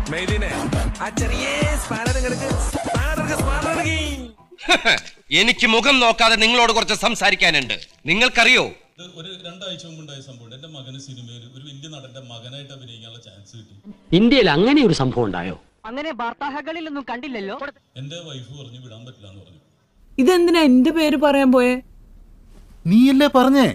മെയ്ദിനെ ആ ചെറിയ സ്പാനർ കിടക്ക് സ്പാനർ സ്പാനർ എനിക്ക് മുഖം നോക്കാതെ നിങ്ങളോട് കുറച്ച് സംസാരിക്കാനുണ്ട് നിങ്ങൾക്കറിയോ ഇത് ഒരു രണ്ടാഴ്ച മുമ്പ് ഉണ്ടായ സംഭവം എന്റെ മകന് സിനിമയിൽ ഒരു വലിയ നടന്റെ മകനായിട്ട് അഭിനയിക്കാനുള്ള ചാൻസ് കിട്ടി ഇന്ത്യയിൽ അങ്ങനെ ഒരു സംഭവം ഉണ്ടായോ അങ്ങനെ വാർത്താഹകളിലൊന്നും കണ്ടില്ലല്ലോ എന്റെ വൈഫ് പറഞ്ഞു വിടാൻ പറ്റില്ല എന്ന് പറഞ്ഞു ഇതെന്തിനാ എന്റെ പേര് പറയാൻ പോയെ നീയല്ലേ പറഞ്ഞേ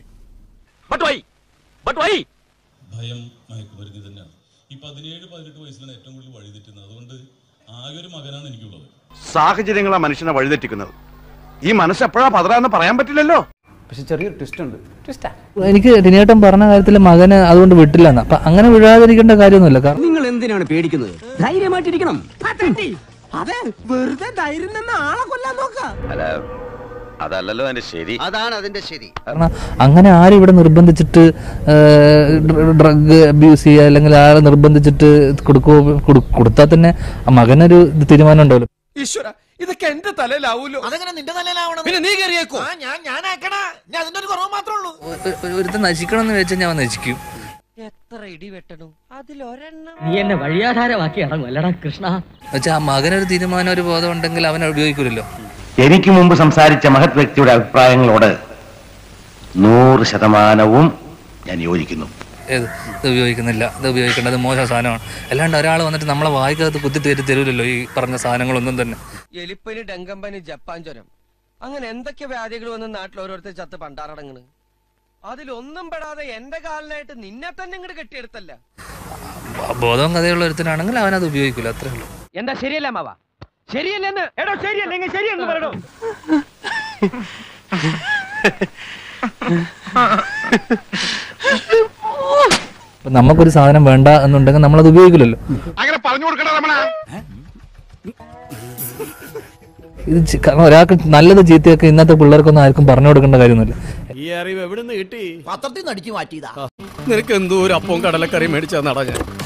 ഭയം മയക്കുമരുന്ന് തന്നെയാണ് ഈ പതിനേഴ് പതിനെട്ട് വയസ്സിലാണ് ഏറ്റവും കൂടുതൽ വഴിതെറ്റുന്നത് അതുകൊണ്ട് ആകെ ഒരു മകനാണ് എനിക്കുള്ളത് സാഹചര്യങ്ങളാ മനുഷ്യനെ വഴിതെറ്റിക്കുന്നത് ഈ മനസ്സ് എപ്പോഴാ പതറാന്ന് പറയാൻ പറ്റില്ലല്ലോ പക്ഷെ ചെറിയൊരു ട്വിസ്റ്റ് ഉണ്ട് എനിക്ക് ദിനേട്ടൻ പറഞ്ഞ കാര്യത്തിൽ മകന് അതുകൊണ്ട് വിട്ടില്ല എന്ന് അപ്പൊ അങ്ങനെ വിടാതിരിക്കേണ്ട കാര്യമൊന്നുമില്ല കാരണം നിങ്ങൾ എന്തിനാണ് പേടിക്കുന്നത് ധൈര്യമായിട്ടിരിക്കണം അതെ വെറുതെ ധൈര്യം നിന്ന് ആളെ കൊല്ലാൻ നോക്കാം അതല്ലല്ലോ എന്റെ ശരി അതാണ് അതിന്റെ ശരി കാരണം അങ്ങനെ ആരും ഇവിടെ നിർബന്ധിച്ചിട്ട് ഡ്രഗ് അബ്യൂസ് ചെയ്യുക അല്ലെങ്കിൽ ആളെ നിർബന്ധിച്ചിട്ട് കൊടുക്കുമോ കൊടുത്താൽ തന്നെ ആ മകനൊരു ഇത് തീരുമാനം ഉണ്ടാവില്ല ഈശ്വര ഇതൊക്കെ എന്റെ തലയിലാവൂലോ അതെങ്ങനെ നിന്റെ തലയിലാവണം പിന്നെ നീ കയറിയേക്കോ ഞാൻ ഞാനാക്കണ ഞാൻ അതിന്റെ ഒരു കുറവ് മാത്രമേ ഉള്ളൂ ഒരുത്തൻ നശിക്കണം എന്ന് വെച്ചാൽ ഞാൻ നശിക്കും എത്ര ഇടി വെട്ടണു അതിലൊരെണ്ണം നീ എന്നെ വഴിയാധാരമാക്കി ഇറങ്ങും അല്ലടാ കൃഷ്ണ വെച്ചാൽ ആ മകനൊരു തീരുമാനം ഒരു ബോധം ഉണ്ടെങ്കിൽ അവൻ ഉപയോഗിക്കില്ലല്ലോ എനിക്ക് മുമ്പ് സംസാരിച്ച മഹത് വ്യക്തിയുടെ അഭിപ്രായങ്ങളോട് നൂറ് ശതമാനവും ഞാൻ യോജിക്കുന്നു ഏത് ഇത് ഉപയോഗിക്കുന്നില്ല ഇത് ഉപയോഗിക്കേണ്ടത് മോശം സാധനമാണ് അല്ലാണ്ട് ഒരാൾ വന്നിട്ട് നമ്മളെ വായിക്കകത്ത് കുത്തി തേരി തരൂലല്ലോ ഈ പറഞ്ഞ സാധനങ്ങളൊന്നും തന്നെ എലിപ്പനി ഡെങ്കമ്പനി ജപ്പാൻ ജ്വരം അങ്ങനെ എന്തൊക്കെ വ്യാധികൾ വന്ന് നാട്ടിൽ ഓരോരുത്തർ ചത്ത് പണ്ടാറടങ്ങണ് അതിലൊന്നും പെടാതെ എന്റെ കാലിനായിട്ട് നിന്നെ തന്നെ ഇങ്ങോട്ട് കെട്ടിയെടുത്തല്ല ബോധവും കഥയുള്ള ഒരുത്തനാണെങ്കിൽ അവനത് ഉപയോഗിക്കില്ല അത്രേ ഉള്ളൂ എന്താ ശരിയല്ല മാവ ശരിയല്ലെന്ന് എടോ ശരിയല്ലെങ്കിൽ ശരിയെന്ന് പറയണോ അപ്പൊ നമുക്കൊരു സാധനം വേണ്ട എന്നുണ്ടെങ്കിൽ നമ്മളത് ഉപയോഗിക്കില്ലല്ലോ അങ്ങനെ പറഞ്ഞു കൊടുക്കണ രമണ ഇത് ചി- കാരണം ഒരാൾക്ക് നല്ലത് ചീത്തയൊക്കെ ഇന്നത്തെ പിള്ളേർക്കൊന്നും ആർക്കും പറഞ്ഞു കൊടുക്കേണ്ട കാര്യമൊന്നുമില്ല ഈ അറിവ് എവിടെ നിന്ന് കിട്ടി പത്രത്തിൽ നിന്ന് അടിച്ചു മാറ്റിയതാ നിനക്ക് എന്തോ ഒരു അപ്പവും കടലക്കറിയും മേടിച്ചാ നടാ ഞാൻ